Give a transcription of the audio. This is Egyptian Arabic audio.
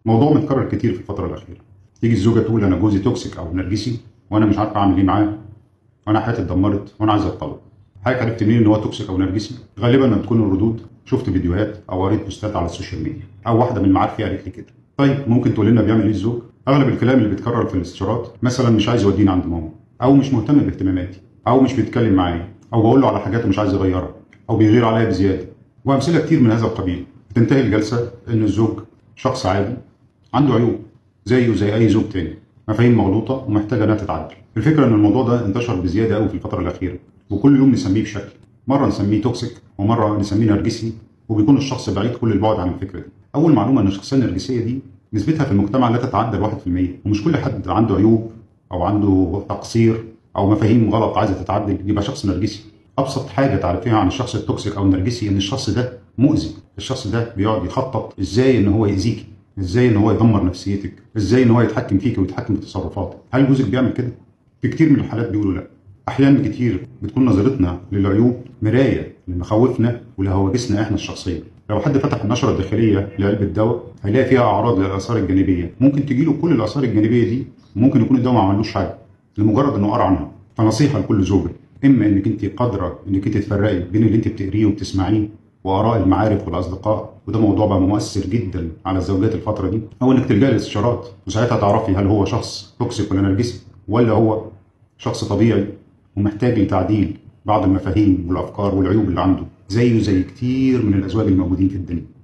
موضوع متكرر كتير في الفتره الاخيره تيجي الزوجه تقول انا جوزي توكسيك او نرجسي وانا مش عارفه اعمل ايه معاه وانا حياتي اتدمرت وانا عايز اتطلق حضرتك عرفت منين ان هو توكسيك او نرجسي غالبا لما تكون الردود شفت فيديوهات او قريت بوستات على السوشيال ميديا او واحده من معارفي قالت لي كده طيب ممكن تقول لنا بيعمل ايه الزوج اغلب الكلام اللي بيتكرر في الاستشارات مثلا مش عايز يوديني عند ماما او مش مهتم باهتماماتي او مش بيتكلم معايا او بقول له على حاجات مش عايز يغيرها او بيغير عليا بزياده وامثله كتير من هذا القبيل تنتهي الجلسه ان الزوج شخص عادي عنده عيوب زيه زي اي زوج تاني مفاهيم مغلوطه ومحتاجه انها تتعدل الفكره ان الموضوع ده انتشر بزياده قوي في الفتره الاخيره وكل يوم نسميه بشكل مره نسميه توكسيك ومره نسميه نرجسي وبيكون الشخص بعيد كل البعد عن الفكره دي اول معلومه ان الشخصيه النرجسيه دي نسبتها في المجتمع لا تتعدى ال 1% ومش كل حد عنده عيوب او عنده تقصير او مفاهيم غلط عايزه تتعدل يبقى شخص نرجسي ابسط حاجه تعرفيها عن الشخص التوكسيك او النرجسي ان الشخص ده مؤذي الشخص ده بيقعد يخطط ازاي ان هو يأذيكي ازاي ان هو يدمر نفسيتك ازاي ان هو يتحكم فيك ويتحكم في تصرفاتك هل جوزك بيعمل كده في كتير من الحالات بيقولوا لا احيانا كتير بتكون نظرتنا للعيوب مرايه لمخاوفنا ولهواجسنا احنا الشخصيه لو حد فتح النشره الداخليه لعلبه دواء هيلاقي فيها اعراض للاثار الجانبيه ممكن تجيله كل الاثار الجانبيه دي وممكن يكون الدواء ما عملوش حاجه لمجرد انه قرا عنها فنصيحه لكل زوجه اما انك انت قادره انك انت تفرقي بين اللي انت بتقريه وبتسمعيه واراء المعارف والاصدقاء وده موضوع بقى مؤثر جدا على الزوجات الفتره دي او انك تلجئي للاستشارات وساعتها تعرفي هل هو شخص توكسيك ولا نرجسي ولا هو شخص طبيعي ومحتاج لتعديل بعض المفاهيم والافكار والعيوب اللي عنده زيه زي كتير من الازواج الموجودين في الدنيا